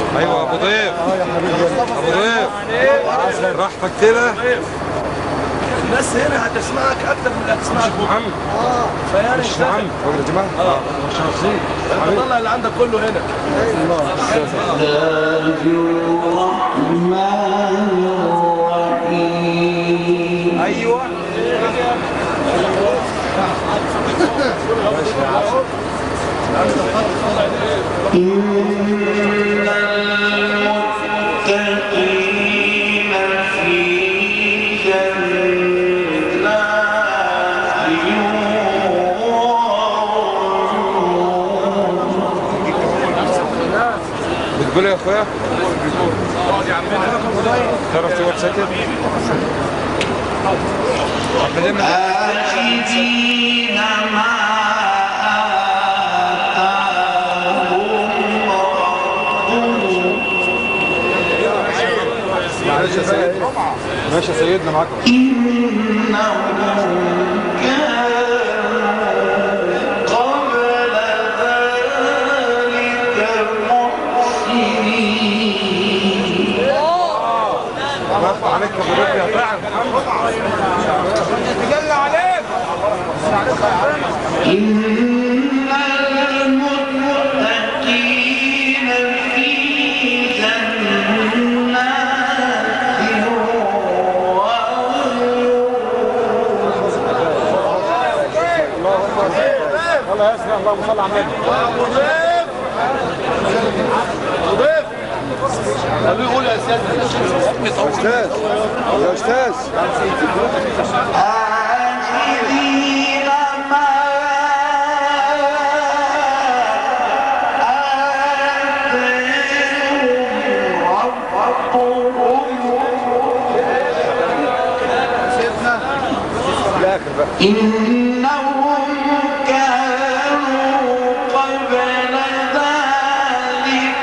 ايوه ابو ضيف ابو ضيف راحتك كده الناس هنا هتسمعك اكتر من اللي هتسمعك بكره محمد فيعني مش اشتغل محمد هو يا جماعه اه مش ناقصين انت طلع اللي عندك كله هنا ايوه المتقين في جنات بتقول إيه يا اخويا تعرف تقعد ساكت احنا دايما آخذين ما آتاهم ربهم معلش يا سيدنا ماشي يا سيدنا معاكم إنهم كانوا قبل ذلك محسنين وقف عليك ابو ضيف يا فعل تجلى عليك إن المتقين في جنات الله يسلم اللهم صل على النبي استاذ يا استاذ آخذين ما آتاهم ربهم الاخر بقى إنهم كانوا قبل ذلك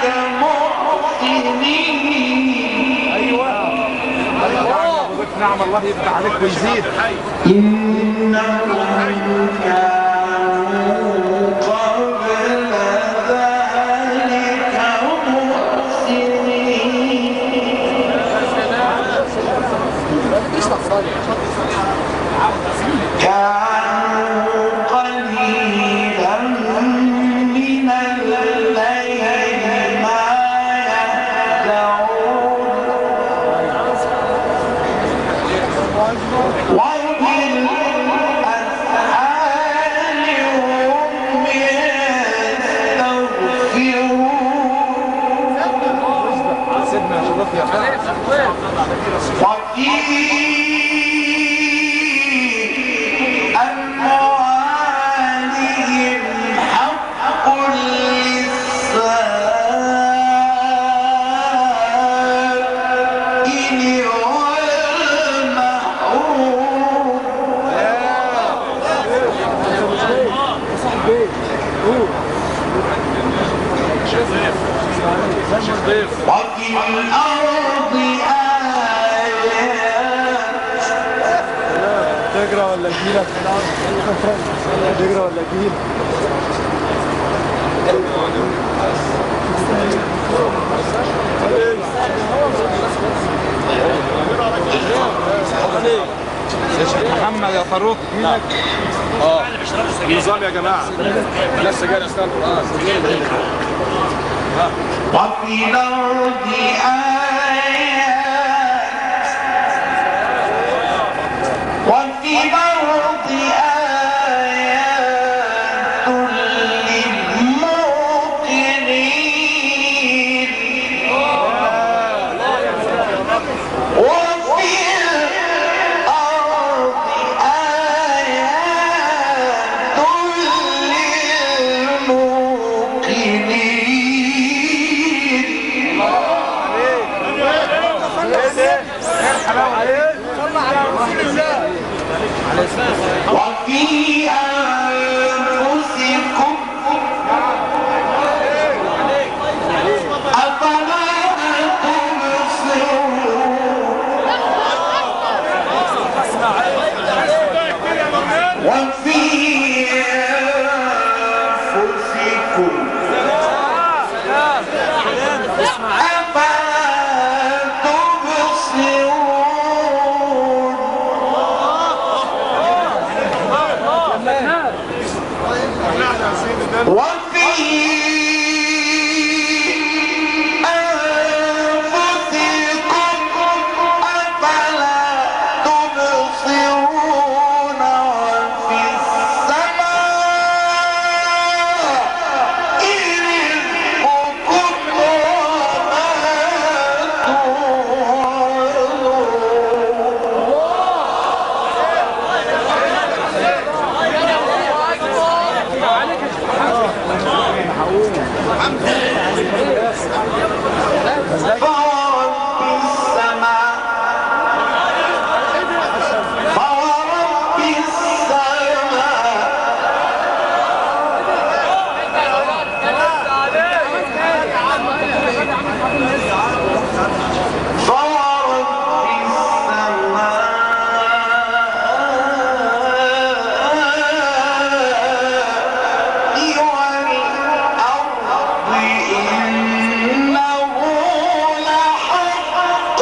محسنين ايوه ابو ضيف نعم الله يفتح عليك ويزيد إنهم كانوا قبل ذلك محسنين كانوا قليلا من الليل ما يهجعون وبالأسحار هم يستغفرون سيدنا شرف يا فعل وفي أموالهم حق للسائل والمحروم وفي الأرض آيات تقرا ولا اجيلك تقرا ولا اجيلك يا شيخ محمد يا فاروق مينك نظام يا جماعه لسه جاي استنى وفي الأرض آيات وفي الأرض آيات للموقنين وفي الأرض آيات للموقنين وفي أنفسكم أفلا تبصرون وفي أنفسكم فورب السماء فورب السماء فورب السماء والأرض إنه لحق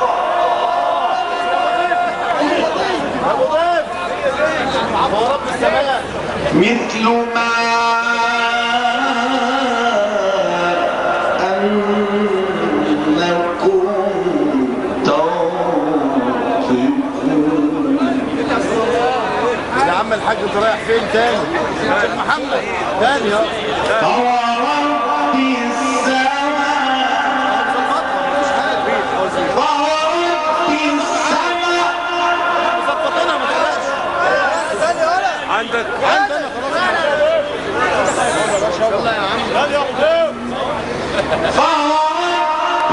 مثل ما أنكم تنطقون يا عم الحاج انت رايح فين تاني؟ شيخ محمد تاني اهو فورب السماء فورب السماء ظبطنا ما تقلقش عندك عندنا خلاص يلا يا عم يلا يا ابو فورب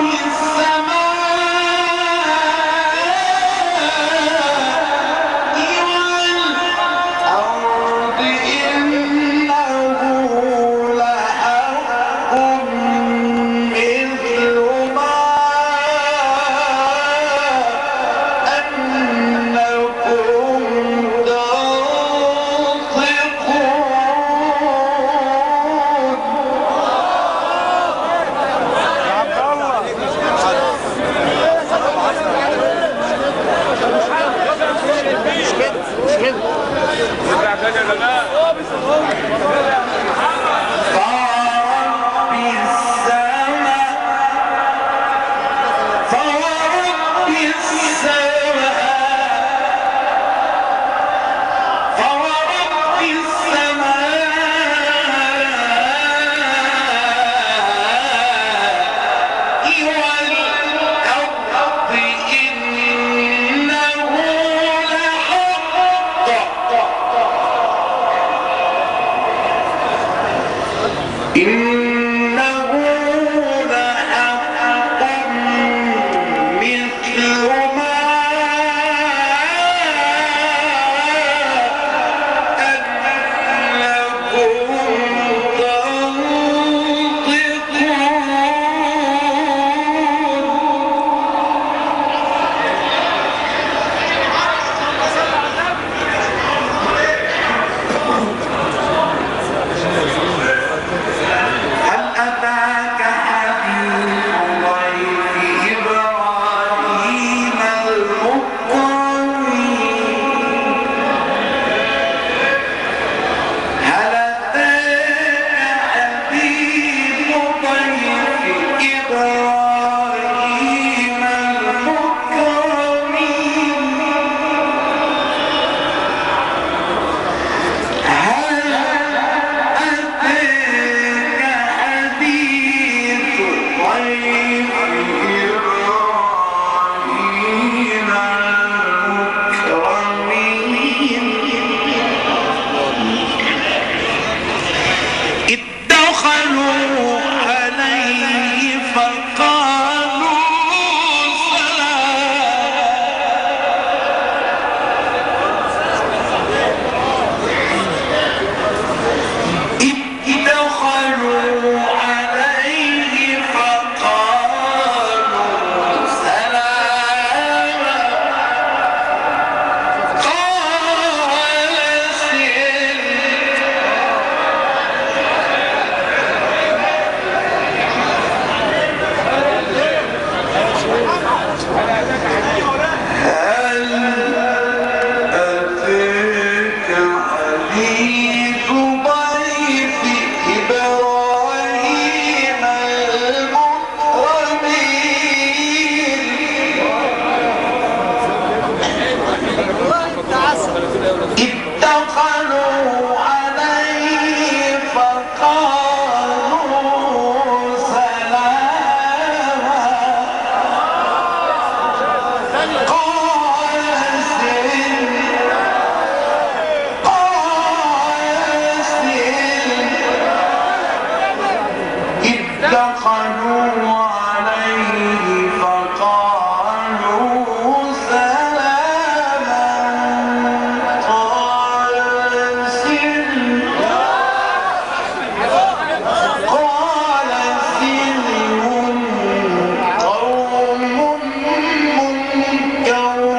السماء والأرض إنه لحق مثل ما أنكم تنطقون ارجع تاني يا جماعه فورب السماء فورب السماء فورب السماء والأرض إنه لحق إنه لحق مثل ما أنكم تنطقون هل أتاك حديث ضيف إبراهيم المكرمين هل أتاك حديث ضيف إبراهيم المكرمين هل أتاك حديث ضيف إبراهيم المكرمين إذ دخلوا عليه فقالوا سلام إذ دخلوا عليه فقالوا دخلوا عليه فقالوا سلاما قال سلم قال سلم قوم منكرون